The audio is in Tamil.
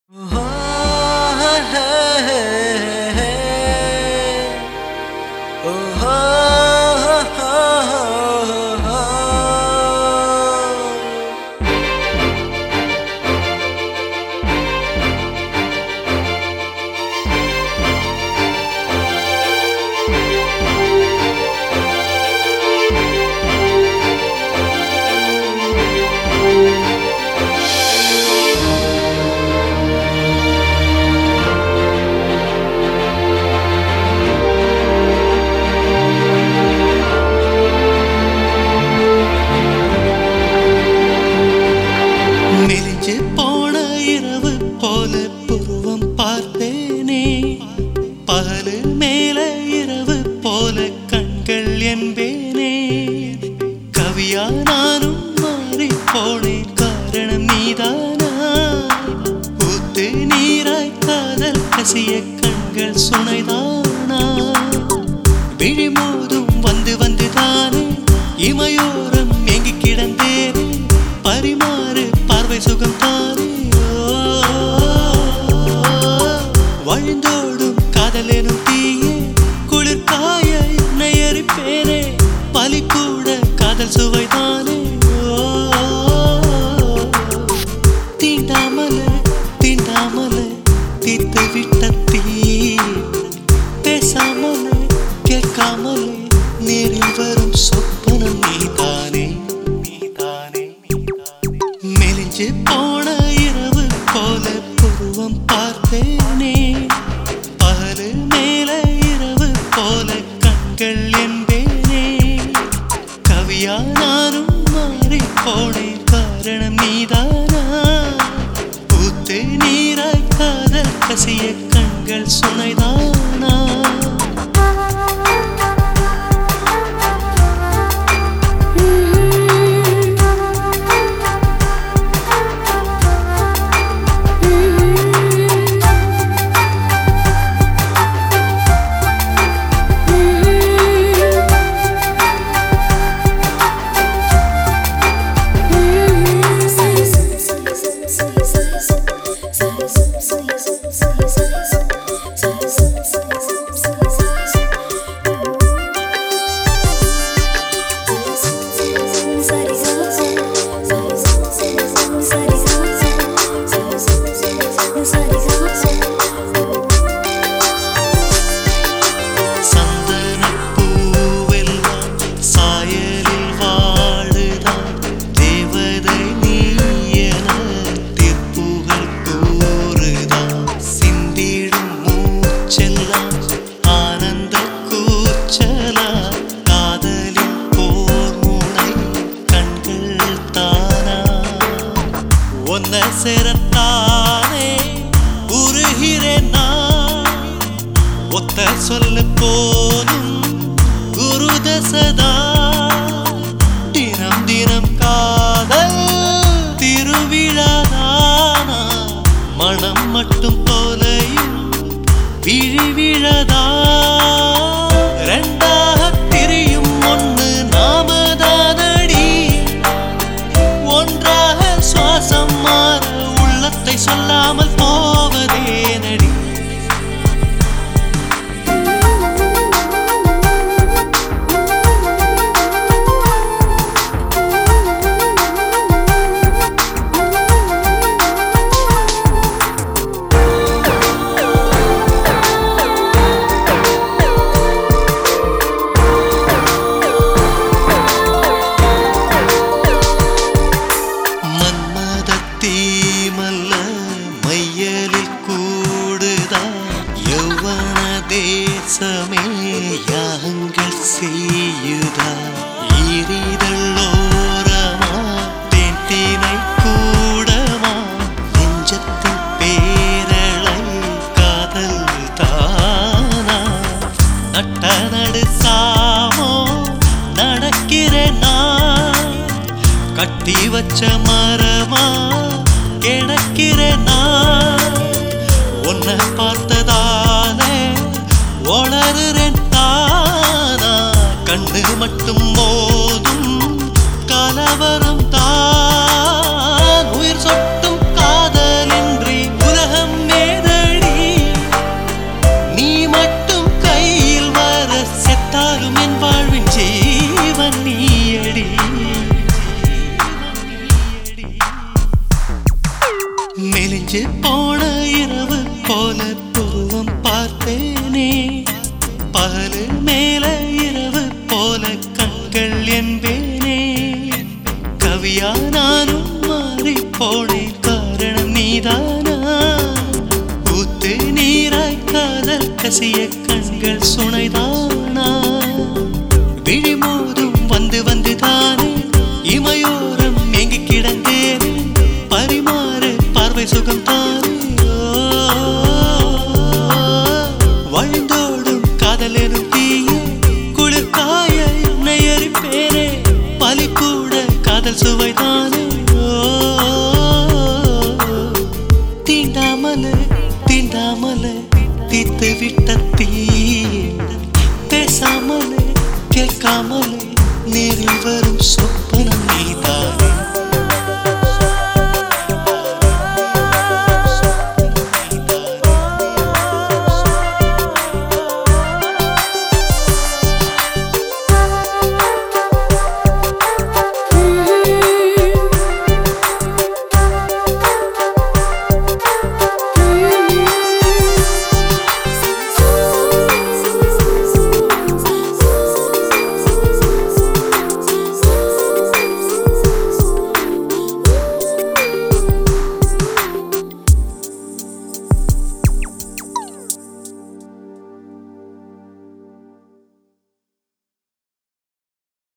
மெலிஞ்சு போன இரவு போல புருவம் பார்த்தேனே பகலு மேல இரவு போல கண்கள் என்பேனே கவியா நானும் மாறி போனேன் காரணம் நீதானா ஊத்து நீராய் காதல் கசிய கண்கள் சுனைதானா விழிமோதும் வந்து வந்து தானே இமையோரம் எங்கி கிடந்தேனே பரிமாறு பார்வை சுகம் தானே வழிந்தோடும் காதல் எனும் தீயே குளிர் காய என்னை எரிப்பேனே பலி கூட காதல் சுவைதானே தீண்டாமலே தீண்டாமலே தீர்த்து விட்ட தீ பேசாமலே கேட்காமலே நேரில் வரும் சொப்பனம் நீதானே நீதானே மெலிஞ்சு போன இரவு போல புருவம் பார்த்தேனே பகலு மேல இரவு போல கண்கள் என்பேனே கவியா நானும் மாறி போனேன் காரணம் நீதானா பூத்து நீராய் காதல் கசிய கண்கள் சுனைதானா சந்தனப்பூவெல்லாம் சாயலில் வாழுதான் தேவதை நீ என திருப்புகழ் கூறுதான் சிந்திடும் மூச்செல்லாம் ஆனந்த கூச்சலா காதலின் போர் முனை கண்கள் தானா ஒன்ன சேரத்தானே உருகிறேன் நான் ஒத்த சொல்ல போலும் குரு தசதா தினம் தினம் காதல் திருவிழாதானா மனம் மட்டும் போலையும் விழி விழதா ரெண்டாக திரியும் ஒன்று நாமதானடி ஒன்றாக சுவாசம் மாற உள்ளத்தை சொல்லாமல் போவதே நடி மன்மதத்தீமல்ல மையலில் கூடுதா யௌவன தேசமே யாங்கள் செய்யுதா ஈரிதள்ளோரமா தென்தினை கூடமா நெஞ்சத்தின் பேரலை காதல் தானா நட்ட நடு சாமோ நடக்கிறேன் நான் கட்டி வச்ச மரமா கிடக்கிறேன் நான் உன்னை பார்த்ததாலே வளருறேன் தானா கண்ணு மட்டும் மோதும் கலவரம் தான் உயிர் சொட்டும் காதலின்றி உலகம் பிஞ்சு போன இரவு போல புருவம் பார்த்தேனே பகலு மேல இரவு போல கண்கள் என்பேனே கவியா நானும் மாறி போனேன் காரணம் நீதானா ஊத்து நீராய் காதல் கசிய கண்கள் சுனைதான்